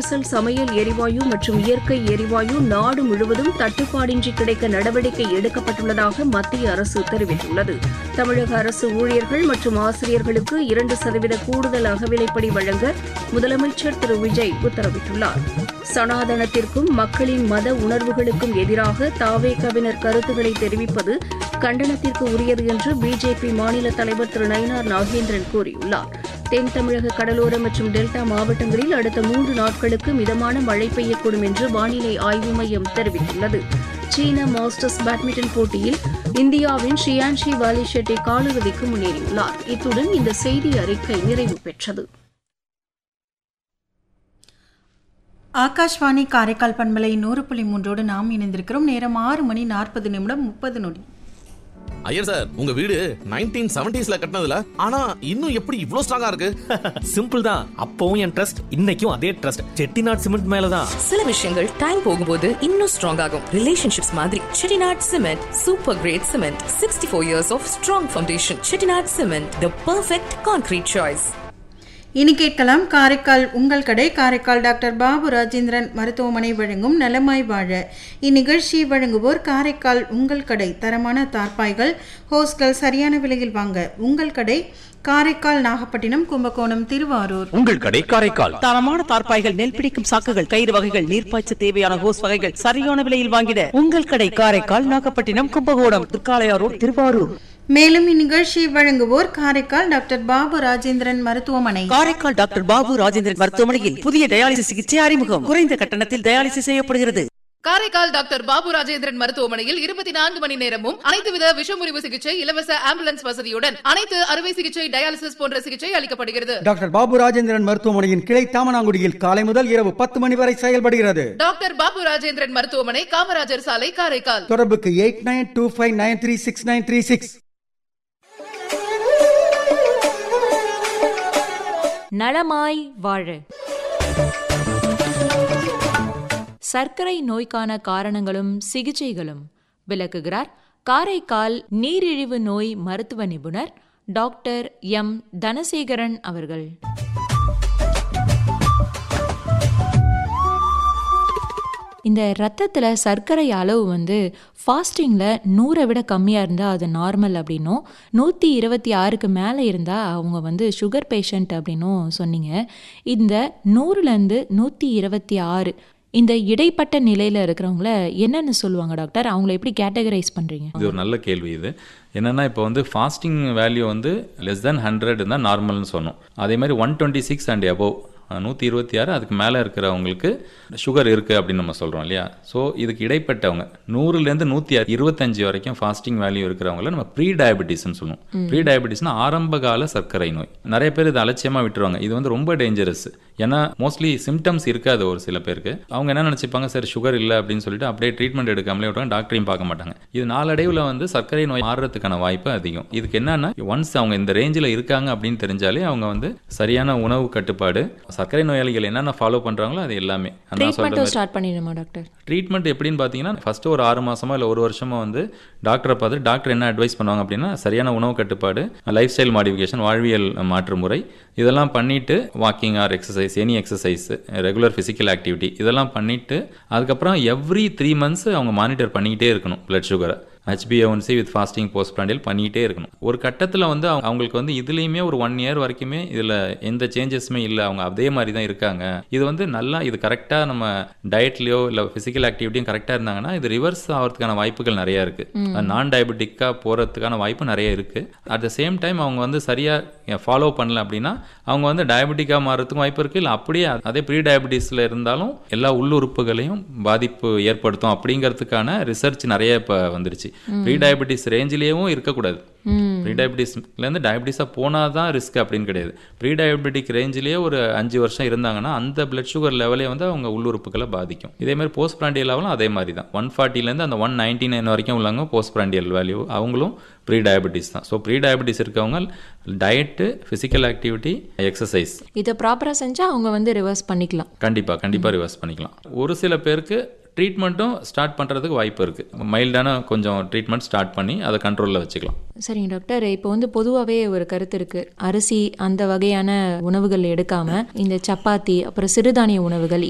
diesel சமையல் எரிவாயு மற்றும் இயற்கை எரிவாயு நாடு முழுவதும் தட்டுப்பாடின்றி கிடைக்க நடவடிக்கை எடுக்கப்பட்டுள்ளதாக மத்திய அரசு தெரிவித்துள்ளது தமிழக அரசு ஊழியர்கள் மற்றும் ஆசிரியர்களுக்கு இரண்டு சதவீத கூடுதல் அகவிலைப்படி வழங்க முதலமைச்சர் திரு விஜய் உத்தரவிட்டுள்ளார் சனாதனத்திற்கும் மக்களின் மத உணர்வுகளுக்கும் எதிராக தாவேகவினர் கருத்துக்களை தெரிவிப்பது கண்டனத்திற்கு உரியது என்று பிஜேபி மாநில தலைவர் திரு நயினார் நாகேந்திரன் கூறியுள்ளார் தென் தமிழக கடலோர மற்றும் டெல்டா மாவட்டங்களில் அடுத்த மூன்று நாட்களுக்கு மிதமான மழை பெய்யக்கூடும் என்று வானிலை ஆய்வு மையம் தெரிவித்துள்ளது சீன மாஸ்டர்ஸ் பேட்மிண்டன் போட்டியில் இந்தியாவின் ஷியான்ஷி வாலி ஷெட்டி காலிறுதிக்கு முன்னேறியுள்ளார் இத்துடன் இந்த செய்தி அறிக்கை நிறைவு பெற்றது ஆகாஷ்வாணி காரைக்கால் பண்பலை நூறு புள்ளி மூன்றோடு நாம் இணைந்திருக்கிறோம் நேரம் ஆறு மணி நாற்பது நிமிடம் முப்பது நொடி ஐயர் சார் உங்க வீடு நைன்டீன் செவன்டிஸ்ல கட்டினதுல ஆனா இன்னும் எப்படி இவ்ளோ ஸ்ட்ராங்கா இருக்கு சிம்பிள் தான் அப்பவும் என் ட்ரஸ்ட் இன்னைக்கும் அதே ட்ரஸ்ட் செட்டிநாட் சிமெண்ட் மேலதான் சில விஷயங்கள் டைம் போகும்போது இன்னும் ஸ்ட்ராங் ஆகும் ரிலேஷன்ஷிப்ஸ் மாதிரி Chettinad cement super great cement sixty four years of strong foundation Chettinad cement the perfect concrete choice இனி கேட்கலாம் காரைக்கால் உங்கள் கடை காரைக்கால் டாக்டர் பாபு ராஜேந்திரன் மருத்துவமனை வழங்கும் நலமாய் வாழ இந்நிகழ்ச்சியை வழங்குவோர் காரைக்கால் உங்கள் கடை தரமான தார்பாய்கள் ஹோஸ்கள் சரியான விலையில் வாங்க உங்கள் கடை காரைக்கால் நாகப்பட்டினம் கும்பகோணம் திருவாரூர் உங்கள் கடை காரைக்கால் தரமான தார்ப்பாய்கள் நெல் பிடிக்கும் சாக்குகள் கயிறு வகைகள் நீர்ப்பாய்ச்ச தேவையான ஹோஸ் வகைகள் சரியான விலையில் வாங்கிட உங்கள் கடை காரைக்கால் நாகப்பட்டினம் கும்பகோணம் திருக்காளையாரோடு திருவாரூர் மேலும் இந்நிகழ்ச்சியை வழங்குவோர் காரைக்கால் டாக்டர் பாபு ராஜேந்திரன் மருத்துவமனை காரைக்கால் டாக்டர் பாபு ராஜேந்திரன் மருத்துவமனையில் புதிய டயாலிசிஸ் சிகிச்சை அறிமுகம் குறைந்த கட்டணத்தில் டயாலிசிஸ் செய்யப்படுகிறது காரைக்கால் டாக்டர் பாபு ராஜேந்திரன் மருத்துவமனையில் இருபத்தி நான்கு மணி நேரமும் அனைத்து வித விஷமுறிவு சிகிச்சை இலவச ஆம்புலன்ஸ் வசதியுடன் அனைத்து அறுவை சிகிச்சை டயாலிசிஸ் போன்ற சிகிச்சை அளிக்கப்படுகிறது டாக்டர் பாபு ராஜேந்திரன் மருத்துவமனையின் கிளை தாமனாங்குடியில் காலை முதல் இரவு பத்து மணி வரை செயல்படுகிறது டாக்டர் பாபு ராஜேந்திரன் மருத்துவமனை காமராஜர் சாலை காரைக்கால் தொடர்புக்கு eight nine two five nine three six nine three six நலமாய் வாழ சர்க்கரை நோய்க்கான காரணங்களும் சிகிச்சைகளும் விளக்குகிறார் காரைக்கால் நீரிழிவு நோய் மருத்துவ நிபுணர் டாக்டர் எம் தனசேகரன் அவர்கள் இந்த ரத்தத்தில் சர்க்கரை அளவு வந்து ஃபாஸ்டிங்கில் நூறை விட கம்மியாக இருந்தால் அது நார்மல் அப்படின்னும் நூற்றி இருபத்தி ஆறுக்கு மேலே இருந்தால் அவங்க வந்து சுகர் பேஷண்ட் அப்படின்னும் சொன்னீங்க இந்த நூறுலேருந்து நூற்றி இருபத்தி ஆறு இந்த இடைப்பட்ட நிலையில் இருக்கிறவங்கள என்னென்னு சொல்லுவாங்க டாக்டர் அவங்கள எப்படி கேட்டகரைஸ் பண்ணுறீங்க இது ஒரு நல்ல கேள்வி இது என்னென்னா இப்போ வந்து ஃபாஸ்டிங் வேல்யூ வந்து லெஸ் தென் ஹண்ட்ரட் தான் நார்மல்னு சொன்னோம் அதே மாதிரி one twenty six and above நூற்றி இருபத்தி ஆறு அதுக்கு மேலே இருக்கிறவங்களுக்கு சுகர் இருக்குது அப்படின்னு நம்ம சொல்கிறோம் இல்லையா ஸோ இதுக்கு இடைப்பட்டவங்க நூறுலேருந்து நூற்றி இருபத்தஞ்சு வரைக்கும் ஃபாஸ்டிங் வேல்யூ இருக்கிறவங்கள நம்ம ப்ரீ டயபெட்டிஸ்னு சொல்லுவோம் ப்ரீ டயபெட்டிஸ்னா ஆரம்ப கால சர்க்கரை நோய் நிறைய பேர் இதை அலட்சியமாக விட்டுருவாங்க இது வந்து ரொம்ப டேஞ்சரஸ் ஏன்னா மோஸ்ட்லி சிம்டம்ஸ் இருக்காது ஒரு சில பேருக்கு அவங்க என்ன நினச்சிப்பாங்க சார் சுகர் இல்லை அப்படின்னு சொல்லிட்டு அப்படியே ட்ரீட்மெண்ட் எடுக்காமலே விட்டுறாங்க டாக்டரையும் பார்க்க மாட்டாங்க இது நாளடைவில் வந்து சர்க்கரை நோய் மாறுறதுக்கான வாய்ப்பு அதிகம் இதுக்கு என்னன்னா ஒன்ஸ் அவங்க இந்த ரேஞ்சில் இருக்காங்க அப்படின்னு தெரிஞ்சாலே அவங்க வந்து சரியான உணவு கட்டுப்பாடு சர்க்கரை நோயாளிகள் என்னென்ன ஃபாலோ பண்ணுறாங்களோ அது எல்லாமே ட்ரீட்மெண்ட்டும் ஸ்டார்ட் பண்ணிடுமா டாக்டர் ட்ரீட்மெண்ட் எப்படின்னு பார்த்தீங்கன்னா ஃபஸ்ட்டு ஒரு ஆறு மாசமா இல்லை ஒரு வருஷமா வந்து டாக்டரை பார்த்து டாக்டர் என்ன அட்வைஸ் பண்ணுவாங்க அப்படின்னா சரியான உணவு கட்டுப்பாடு லைஃப் ஸ்டைல் மாடிஃபிகேஷன் வாழ்வியல் மாற்று முறை இதெல்லாம் பண்ணிட்டு walking or exercise any exercise regular physical activity இதெல்லாம் பண்ணிட்டு அதுக்கப்புறம் எவ்ரி த்ரீ மந்த்ஸ் அவங்க மானிட்டர் பண்ணிக்கிட்டே இருக்கணும் பிளட் சுகரை H B A one C with fasting post prandial பண்ணிகிட்டே இருக்கணும் ஒரு கட்டத்தில் வந்து அவங்க அவங்களுக்கு வந்து இதுலேயுமே ஒரு ஒன் இயர் வரைக்குமே இதில் எந்த சேஞ்சஸுமே இல்லை அவங்க அதே மாதிரி தான் இருக்காங்க இது வந்து நல்லா இது கரெக்டாக நம்ம டயட்லையோ இல்லை ஃபிசிக்கல் ஆக்டிவிட்டியும் கரெக்டாக இருந்தாங்கன்னா இது ரிவர்ஸ் ஆகிறதுக்கான வாய்ப்புகள் நிறையா இருக்குது நான் டயபெட்டிக்காக போகிறதுக்கான வாய்ப்பு நிறைய இருக்குது அட் த சேம் டைம் அவங்க வந்து சரியாக ஃபாலோ பண்ணல அப்படின்னா அவங்க வந்து டயபெட்டிக்காக மாறதுக்கும் வாய்ப்பு இருக்குது இல்லை அப்படியே அதே ப்ரீ டயபெட்டிஸில் இருந்தாலும் எல்லா உள்ளுறுப்புகளையும் பாதிப்பு ஏற்படுத்தும் அப்படிங்கிறதுக்கான ரிசர்ச் நிறைய இப்போ வந்துருச்சு ப்ரீ டயபெட்டிஸ் ரேஞ்சிலேயும் இருக்கக்கூடாது ப்ரீ டயபெட்டிஸ்லேருந்து டயபெட்டிஸாக போனால் தான் ரிஸ்க் அப்படின்னு கிடையாது ப்ரீ டயபெட்டிக் ரேஞ்சிலேயே ஒரு அஞ்சு வருஷம் இருந்தாங்கன்னா அந்த பிளட் சுகர் லெவலே வந்து அவங்க உள்ளுறுப்புகளை பாதிக்கும் இதே மாதிரி போஸ்ட் பிராண்டியல் லெவலும் அதே மாதிரி தான் ஒன் ஃபார்ட்டிலேருந்து அந்த ஒன் நைன்டி நைன் வரைக்கும் உள்ளவங்க போஸ்ட் பிராண்டியல் வேல்யூ அவங்களும் ப்ரீ டயபெட்டிஸ் தான் ஸோ ப்ரீ டயபெட்டிஸ் இருக்கவங்க டயட்டு ஃபிசிக்கல் ஆக்டிவிட்டி எக்ஸசைஸ் இதை ப்ராப்பராக செஞ்சால் அவங்க வந்து ரிவர்ஸ் பண்ணிக்கலாம் கண்டிப்பாக கண்டிப்பாக ரிவர்ஸ் பண்ணிக்கலாம் ஒரு சில பேருக்கு ட்ரீட்மெண்ட்டும் ஸ்டார்ட் பண்ணுறதுக்கு வாய்ப்பு இருக்குது மைல்டான கொஞ்சம் ட்ரீட்மெண்ட் ஸ்டார்ட் பண்ணி அதை கண்ட்ரோலில் வச்சுக்கலாம் சரிங்க டாக்டர் இப்போ வந்து பொதுவாகவே ஒரு கருத்து இருக்குது அரிசி அந்த வகையான உணவுகள் எடுக்காமல் இந்த சப்பாத்தி அப்புறம் சிறுதானிய உணவுகள்